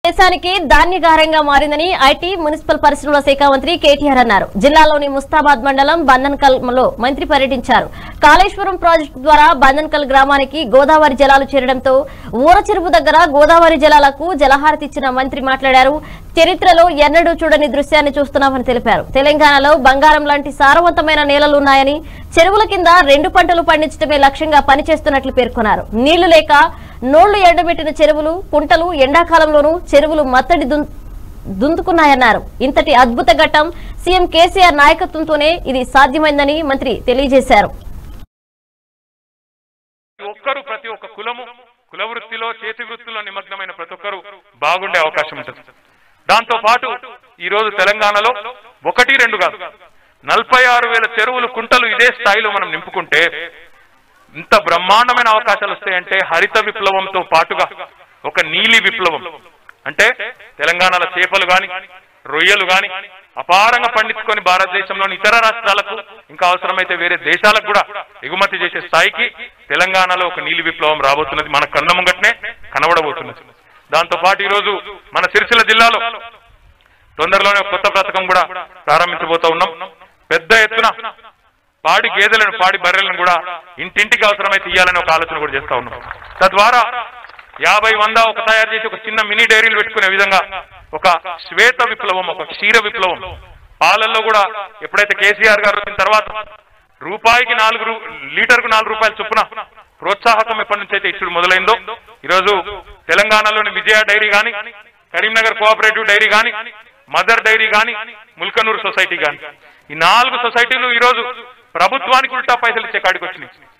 దేశానికి ధాన్యగారంగా మారిందని IT municipal పరిశ్రమల శాఖ మంత్రి కేటీఆర్ అన్నారు జిల్లాలోని ముస్తాబాద్ మండలం బంధన్కల్ లో మంత్రి పర్యటించారు కాళేశ్వరం ప్రాజెక్టు ద్వారా బంధన్కల్ గ్రామానికి గోదావరి జలాలు చేరడంతో ఊర చెరువు దగ్గర గోదావరి జలాలకు జలహారతి ఇచ్చిన మంత్రి మాట్లాడారు చరిత్రలో ఎన్నడూ చూడని దృశ్యాన్ని చూస్తున్నామని తెలిపారు తెలంగాణలో బంగారం లాంటి సారవంతమైన నేలలున్నాయని చెరువుల కింద రెండు పంటలు పండించడమే లక్ష్యంగా పనిచేస్తున్నట్లు పేర్కొన్నారు నీళ్లు లేక నోళ్లు ఎండబెట్టిన చెరువులు కుంటలు ఎండాకాలంలోనూ చెరువులు మత్తడి దున్- దుంతుకున్నాయన్నారు ఇంతటి అద్భుత ఘట్టం సీఎం కేసీఆర్ నాయకత్వంతోనే ఇది సాధ్యమైందని మంత్రి తెలియజేశారు ప్రతి ఒక్కరు ప్రతి ఒక్క కులము కుల వృత్తిలో చేతి వృత్తిలో నిమగ్నమైన ప్రతి ఒక్కరు బాగుండే అవకాశం ఉంటుంది దాంతో పాటు ఈ రోజు తెలంగాణలో ఒకటి రెండు కాదు నలభై ఆరు వేల చెరువులు కుంటలు ఇదే స్థాయిలో మనం నింపుకుంటే ఇంత బ్రహ్మాండమైన అవకాశాలు వస్తాయంటే హరిత విప్లవంతో పాటుగా ఒక నీలి విప్లవం అంటే తెలంగాణలో చేపలు గాని రొయ్యలు గాని అపారంగా పండించుకొని భారతదేశంలోని ఇతర రాష్ట్రాలకు ఇంకా అవసరమైతే వేరే దేశాలకు కూడా ఎగుమతి చేసే స్థాయికి తెలంగాణలో ఒక నీలి విప్లవం రాబోతున్నది మన కన్న ముంగట్నే కనబడబోతున్నది దాంతో పాటు ఈ రోజు మన సిరిసిల్ల జిల్లాలో తొందరలోనే ఒక కొత్త పథకం కూడా ప్రారంభించబోతా ఉన్నాం పెద్ద ఎత్తున పాడి గేదెలను పాడి బర్రెలను కూడా ఇంటింటికి అవసరమైతే ఇయ్యాలని ఒక ఆలోచన కూడా చేస్తా ఉన్నాం తద్వారా యాభై వంద ఒక తయారు చేసి ఒక చిన్న మినీ డైరీలు పెట్టుకునే విధంగా ఒక శ్వేత విప్లవం ఒక క్షీర విప్లవం పాలల్లో కూడా ఎప్పుడైతే కేసీఆర్ గారు వచ్చిన తర్వాత రూపాయికి నాలుగు రూ- లీటర్కు నాలుగు రూపాయల చొప్పున ప్రోత్సాహకం ఎప్పటి నుంచి అయితే ఇచ్చుడు మొదలైందో ఈరోజు తెలంగాణలోని విజయ డైరీ గాని కరీంనగర్ కోఆపరేటివ్ డైరీ గాని మదర్ డైరీ గాని ముల్కనూరు సొసైటీ గాని ఈ నాలుగు సొసైటీలు ఈ రోజు ప్రభుత్వానికి ఉల్టా పైసలు ఇచ్చే కాడికి వచ్చినాయి